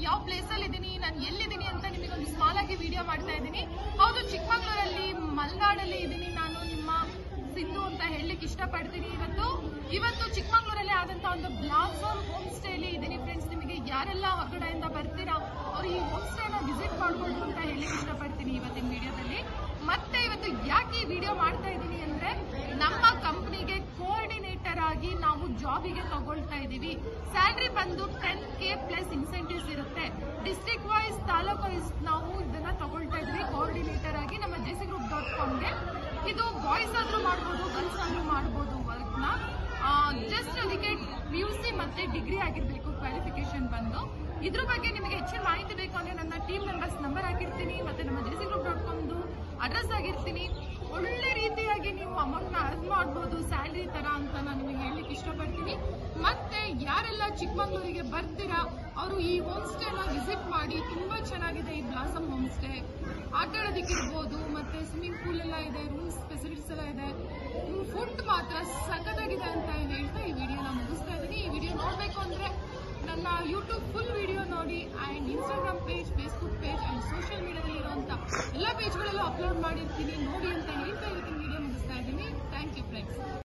ಯಾವ ಪ್ಲೇಸ್ ಅಲ್ಲಿ ಇದ್ದೀನಿ ನಾನು ಎಲ್ಲಿದ್ದೀನಿ ಅಂತ ನಿಮಗೆ ಒಂದು ಸ್ಮಾಲ್ ಆಗಿ ವಿಡಿಯೋ ಮಾಡ್ತಾ ಇದ್ದೀನಿ ಹೌದು ಚಿಕ್ಕಮಗಳೂರಲ್ಲಿ ಮಲೆನಾಡಲ್ಲಿ ಇದ್ದೀನಿ ನಾನು ನಿಮ್ಮ ಸಿಂಧು ಅಂತ ಹೇಳಲಿಕ್ಕೆ ಇಷ್ಟಪಡ್ತೀನಿ ಇವತ್ತು ಇವತ್ತು ಚಿಕ್ಕಮಗಳೂರಲ್ಲಿ ಆದಂತ ಒಂದು ಬ್ಲಾಸಮ್ ಹೋಮ್ ಸ್ಟೇಲಿ ಇದ್ದೀನಿ ಫ್ರೆಂಡ್ಸ್ ನಿಮಗೆ ಯಾರೆಲ್ಲ ಹೊರಗಡೆಯಿಂದ ಬರ್ತೀರಾ ಅವ್ರು ಈ ಹೋಮ್ ಸ್ಟೇನ ವಿಸಿಟ್ ಮಾಡ್ಬೋದು ಅಂತ ಹೇಳಲಿಕ್ಕೆ ಇಷ್ಟಪಡ್ತೀನಿ ಇವತ್ತಿನ ವಿಡಿಯೋದಲ್ಲಿ ಮತ್ತೆ ಇವತ್ತು ಯಾಕೆ ಈ ವಿಡಿಯೋ ಮಾಡ್ತಾ ಇದ್ದೀನಿ ಅಂದ್ರೆ ನಮ್ಮ ಕಂಪ್ನಿಗೆ ಕೋಆರ್ಡಿನೇಟರ್ ಆಗಿ ನಾವು ಜಾಬಿಗೆ ತಗೊಳ್ತಾ ಇದ್ದೀವಿ ಸ್ಯಾಲ್ರಿ ಬಂದು ಟೆನ್ ಕೆ ಪ್ಲಸ್ ಇನ್ಸೆಂಟಿವ್ಸ್ ಇರುತ್ತೆ ಡಿಸ್ಟ್ರಿಕ್ಟ್ ವೈಸ್ ತಾಲೂಕ್ ವೈಸ್ ನಾವು ಇದನ್ನ ತಗೊಳ್ತಾ ಇದ್ದೀವಿ ಕೋಆರ್ಡಿನೇಟರ್ ಆಗಿ ನಮ್ಮ ಜೆಸಿ ಗ್ರೂಪ್ ಡಾಟ್ ಕಾಮ್ಗೆ ಇದು ಬಾಯ್ಸ್ ಆದ್ರೂ ಮಾಡ್ಬೋದು ಗರ್ಲ್ಸ್ ಆದ್ರೂ ಮಾಡ್ಬೋದು ವರ್ಕ್ನ ಜಸ್ಟ್ ಅದಕ್ಕೆ ಪಿ ಯು ಸಿ ಮತ್ತೆ ಡಿಗ್ರಿ ಆಗಿರ್ಬೇಕು ಕ್ವಾಲಿಫಿಕೇಶನ್ ಬಂದು ಇದ್ರ ಬಗ್ಗೆ ನಿಮಗೆ ಹೆಚ್ಚಿನ ಮಾಹಿತಿ ಬೇಕು ಅಂದ್ರೆ ನನ್ನ ಟೀಮ್ ಮೆಂಬರ್ಸ್ ನಂಬರ್ ಹಾಕಿರ್ತೀನಿ ಮತ್ತೆ ನಮ್ಮ ಜೆಸಿ ಗ್ರೂಪ್ ಡಾಟ್ ಕಾಮ್ದು ಅಡ್ರೆಸ್ ಆಗಿರ್ತೀನಿ ಒಳ್ಳೆ ರೀತಿಯಾಗಿ ನೀವು ಅಮೌಂಟ್ನ ಅರ್ನ್ ಮಾಡ್ಬೋದು ಸ್ಯಾಲ್ರಿ ತರ ಅಂತ ನಾನು ನಿಮಗೆ ಹೇಳಲಿಕ್ಕೆ ಇಷ್ಟಪಡ್ತೀನಿ ಮತ್ತೆ ಯಾರೆಲ್ಲ ಚಿಕ್ಕಮಗಳೂರಿಗೆ ಬರ್ತೀರಾ ಅವರು ಈ ಹೋಮ್ ಸ್ಟೇನ ವಿಸಿಟ್ ಮಾಡಿ ತುಂಬಾ ಚೆನ್ನಾಗಿದೆ ಈ ಬ್ಲಾಸಮ್ ಹೋಮ್ ಸ್ಟೇ ಆಟ ಆಡೋದಕ್ಕೆ ಇರ್ಬೋದು ಮತ್ತೆ ಸ್ವಿಮ್ಮಿಂಗ್ ಪೂಲ್ ಎಲ್ಲ ಇದೆ ರೂಮ್ಸ್ ಫೆಸಿಲಿಟೀಸ್ ಎಲ್ಲ ಇದೆ ಫುಡ್ ಮಾತ್ರ ಸಖತ್ತಾಗಿದೆ ಅಂತ ಹೇಳ್ತಾ ಈ ವಿಡಿಯೋನ ಮುಗಿಸ್ತಾ ಇದ್ದೀನಿ ಈ ವಿಡಿಯೋ ನೋಡಬೇಕು ಅಂದ್ರೆ ನನ್ನ ಯೂಟ್ಯೂಬ್ ಫುಲ್ ವಿಡಿಯೋ ನೋಡಿ and Instagram page Facebook page and social ಮೀಡಿಯಾದಲ್ಲಿ ಇರುವಂಥ ಎಲ್ಲ ಪೇಜ್ಗಳಲ್ಲೂ ಅಪ್ಲೋಡ್ ಮಾಡಿರ್ತೀನಿ ನೋಡಿ ಅಂತ ಹೇಳ್ತಾ ಇವತ್ತಿನ ವಿಡಿಯೋ ಮುಗಿಸ್ತಾ ಇದ್ದೀನಿ ಥ್ಯಾಂಕ್ ಯು ಫ್ರೆಂಡ್ಸ್